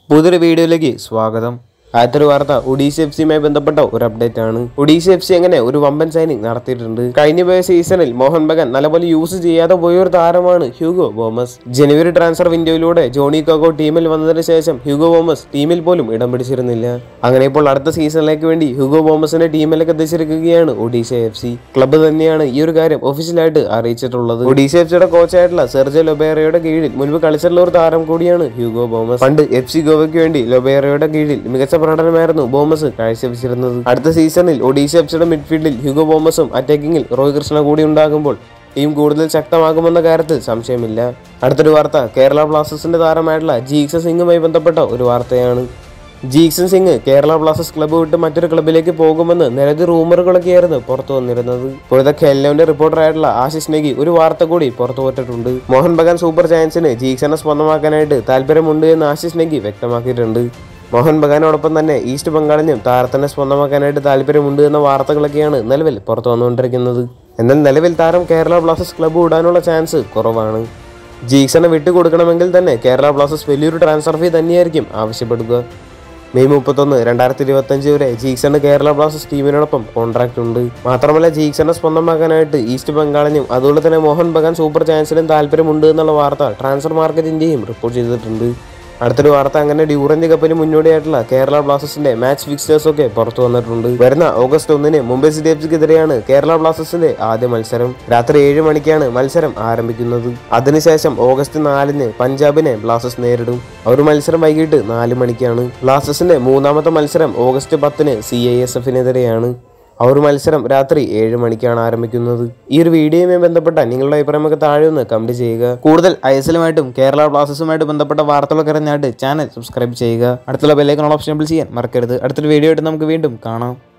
പുതിയൊരു വീഡിയോയിലേക്ക് സ്വാഗതം ആദ്യത്തെ ഒരു വാർത്ത ഒഡീസ എഫ് സിയുമായി ബന്ധപ്പെട്ട ഒരു അപ്ഡേറ്റ് ആണ് ഒഡീസ എഫ് സി അങ്ങനെ ഒരു വമ്പൻ സൈനിങ് നടത്തിയിട്ടുണ്ട് കഴിഞ്ഞ പോയ സീസണിൽ മോഹൻ ബഗാൻ നല്ലപോലെ യൂസ് ചെയ്യാതെ പോയ ഒരു താരമാണ് ഹ്യൂഗോ ബോമസ് ജനുവരി ട്രാൻസ്ഫർ വിൻഡോയിലൂടെ ജോണി കോഗോ ടീമിൽ വന്നതിന് ശേഷം ഹ്യൂഗോ ബോമസ് ടീമിൽ പോലും ഇടം പിടിച്ചിരുന്നില്ല അങ്ങനെ ഇപ്പോൾ അടുത്ത സീസണിലേക്ക് വേണ്ടി ഹ്യൂഗോ ബോമസിനെ ടീമിലേക്ക് എത്തിച്ചിരിക്കുകയാണ് ഒഡീസ എഫ് സി ക്ലബ്ബ് തന്നെയാണ് ഈ ഒരു കാര്യം ഒഫീഷ്യലായിട്ട് അറിയിച്ചിട്ടുള്ളത് ഒഡീസ എഫ് സിയുടെ കോച്ചായിട്ടുള്ള സെർജോ ലൊബേറയുടെ കീഴിൽ മുൻപ് കളിച്ചിട്ടുള്ള ഒരു താരം കൂടിയാണ് ഹ്യൂഗോ ബോമസ് പണ്ട് എഫ് സി ഗോവയ്ക്ക് വേണ്ടി ലൊബേറയുടെ കീഴിൽ മികച്ച പ്രകടനമായിരുന്നു ബോമസ് കാഴ്ചവെച്ചിരുന്നത് അടുത്ത സീസണിൽ ഒഡീസ എഫ് സിയുടെ മിഡ്ഫീൽഡിൽ ഹ്യൂഗോ ബോമസും അറ്റാക്കിങ്ങിൽ റോയ് കൃഷ്ണ കൂടി ഉണ്ടാകുമ്പോൾ ടീം കൂടുതൽ ശക്തമാകുമെന്ന കാര്യത്തിൽ സംശയമില്ല അടുത്തൊരു വാർത്ത കേരള ബ്ലാസ്റ്റേഴ്സിന്റെ താരമായിട്ടുള്ള ജീക്സ സിംഗുമായി ബന്ധപ്പെട്ട ഒരു വാർത്തയാണ് ജീക്സൺ സിംഗ് കേരള ബ്ലാസ്റ്റേഴ്സ് ക്ലബ്ബ് വിട്ട് മറ്റൊരു ക്ലബ്ബിലേക്ക് പോകുമെന്ന് നിരവധി റൂമറുകളൊക്കെയായിരുന്നു പുറത്തു വന്നിരുന്നത് ഇപ്പോഴത്തെ ഖെല്ലോന്റെ റിപ്പോർട്ടറായിട്ടുള്ള ആശിഷ് നെഗി ഒരു വാർത്ത കൂടി പുറത്തു വിട്ടിട്ടുണ്ട് മോഹൻ ബഗാൻ സൂപ്പർ ജയൻസിന് ജീക്സനെ സ്വന്തമാക്കാനായിട്ട് താല്പര്യമുണ്ട് എന്ന് ആശിഷ് നെഗി വ്യക്തമാക്കിയിട്ടുണ്ട് മോഹൻ ബഗാനോടൊപ്പം തന്നെ ഈസ്റ്റ് ബംഗാളിനും താരത്തിനെ സ്വന്തമാക്കാനായിട്ട് താല്പര്യമുണ്ട് എന്ന വാർത്തകളൊക്കെയാണ് നിലവിൽ പുറത്തു വന്നുകൊണ്ടിരിക്കുന്നത് എന്നാൽ നിലവിൽ താരം കേരള ബ്ലാസ്റ്റേഴ്സ് ക്ലബ്ബ് വിടാനുള്ള ചാൻസ് കുറവാണ് ജീക്സനെ വിട്ടുകൊടുക്കണമെങ്കിൽ തന്നെ കേരള ബ്ലാസ്റ്റേഴ്സ് വലിയൊരു ട്രാൻസ്ഫർ ഫീ തന്നെയായിരിക്കും ആവശ്യപ്പെടുക മെയ് മുപ്പത്തൊന്ന് രണ്ടായിരത്തി ഇരുപത്തി അഞ്ച് വരെ ജീക്സണ് കേരള ബ്ലാസ്റ്റേഴ്സ് ടീമിനോടൊപ്പം കോൺട്രാക്ട് ഉണ്ട് മാത്രമല്ല ജീക്സനെ സ്വന്തമാക്കാനായിട്ട് ഈസ്റ്റ് ബംഗാളിനും അതുപോലെ തന്നെ മോഹൻ ബഗാൻ സൂപ്പർ ചാൻസിലും താല്പര്യമുണ്ട് എന്നുള്ള വാർത്ത ട്രാൻസ്ഫർ മാർക്കറ്റ് ഇന്ത്യയും റിപ്പോർട്ട് ചെയ്തിട്ടുണ്ട് അടുത്തൊരു വാർത്ത അങ്ങനെ ഡ്യൂറന്റ് കപ്പിന് മുന്നോടിയായിട്ടുള്ള കേരള ബ്ലാസ്റ്റേഴ്സിന്റെ മാച്ച് ഫിക്സ്റ്റേഴ്സ് ഒക്കെ പുറത്തു വന്നിട്ടുണ്ട് വരുന്ന ഓഗസ്റ്റ് ഒന്നിന് മുംബൈ സിറ്റി എഫ് സിക്കെതിരെയാണ് കേരള ബ്ലാസ്റ്റേഴ്സിന്റെ ആദ്യ മത്സരം രാത്രി ഏഴ് മണിക്കാണ് മത്സരം ആരംഭിക്കുന്നത് അതിനുശേഷം ഓഗസ്റ്റ് നാലിന് പഞ്ചാബിനെ ബ്ലാസ്റ്റേഴ്സ് നേരിടും ആ ഒരു മത്സരം വൈകിട്ട് നാല് മണിക്കാണ് ബ്ലാസ്റ്റേഴ്സിന്റെ മൂന്നാമത്തെ മത്സരം ഓഗസ്റ്റ് പത്തിന് സി ഐ എസ് എഫിനെതിരെയാണ് ആ ഒരു മത്സരം രാത്രി ഏഴ് മണിക്കാണ് ആരംഭിക്കുന്നത് ഈ ഒരു വീഡിയോയുമായി ബന്ധപ്പെട്ട നിങ്ങളുടെ അഭിപ്രായമൊക്കെ താഴെ ഒന്ന് കമന്റ് ചെയ്യുക കൂടുതൽ ഐ എസ് എല്ലുമായിട്ടും കേരള ബ്ലാസ്റ്റേഴ്സുമായിട്ട് ബന്ധപ്പെട്ട വാർത്തകളൊക്കെ അറിഞ്ഞായിട്ട് ചാനൽ സബ്സ്ക്രൈബ് ചെയ്യുക അടുത്തുള്ള ബെല്ലൈക്കൺ ഓപ്ഷൻ ചെയ്യാൻ മറക്കരുത് അടുത്തൊരു വീഡിയോ ആയിട്ട് നമുക്ക് വീണ്ടും കാണാം